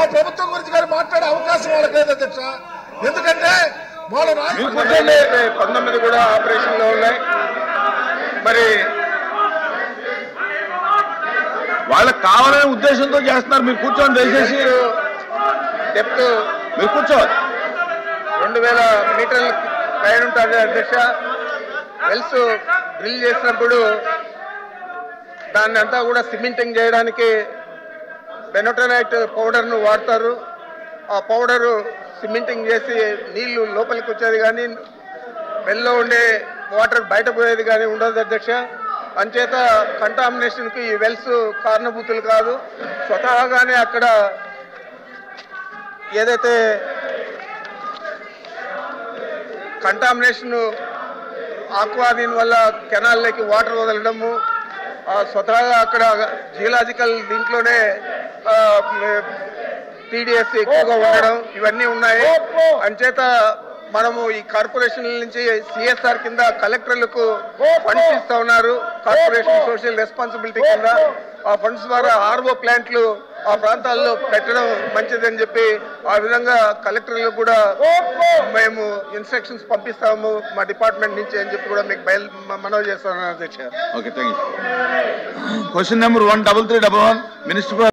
ప్రభుత్వం గురించి కానీ మాట్లాడే అవకాశం వాళ్ళకి లేదు అధ్యక్ష ఎందుకంటే వాళ్ళ నాయకులు పంతొమ్మిది అయితే పంతొమ్మిది కూడా ఆపరేషన్ లో ఉన్నాయి మరి వాళ్ళకి కావాలనే ఉద్దేశంతో చేస్తున్నారు మీరు కూర్చొని దయచేసి డెప్త్ మీరు కూర్చోవాలి రెండు వేల మీటర్ల పైన ఉంటుంది అధ్యక్ష వెల్స్ డ్రిల్ చేసినప్పుడు దాన్ని అంతా కూడా సిమెంటింగ్ చేయడానికి బెనోటనైట్ పౌడర్ను వాడతారు ఆ పౌడరు సిమెంటింగ్ చేసి నీళ్లు లోపలికి వచ్చేది కానీ వెల్లో ఉండే వాటర్ బయట పోయేది కానీ ఉండదు అధ్యక్ష అంచేత కంటామినేషన్కి ఈ వెల్స్ కారణభూతులు కాదు స్వతహాగానే అక్కడ ఏదైతే కంటామినేషన్ ఆక్వా దీని వల్ల కెనాల్లోకి వాటర్ వదలడము ఆ, స్వతహాగా అక్కడ జియలాజికల్ దీంట్లోనే టీడీఎస్ ఎక్కువగా ఉండడం ఇవన్నీ ఉన్నాయి అంచేత మనము ఈ కార్పొరేషన్ నుంచి సిఎస్ఆర్ కింద కలెక్టర్లకు ఫండ్స్ ఇస్తా ఉన్నారు కార్పొరేషన్ సోషల్ రెస్పాన్సిబిలిటీ కింద ఆ ఫండ్స్ ద్వారా ఆర్ఓ ప్లాంట్లు ఆ ప్రాంతాల్లో పెట్టడం మంచిదని చెప్పి ఆ విధంగా కలెక్టర్లకు కూడా మేము ఇన్స్ట్రక్షన్స్ పంపిస్తాము మా డిపార్ట్మెంట్ నుంచి అని చెప్పి కూడా మీకు బయలు మనవి చేస్తాను అధ్యక్ష okay thank you question number one double three double one minister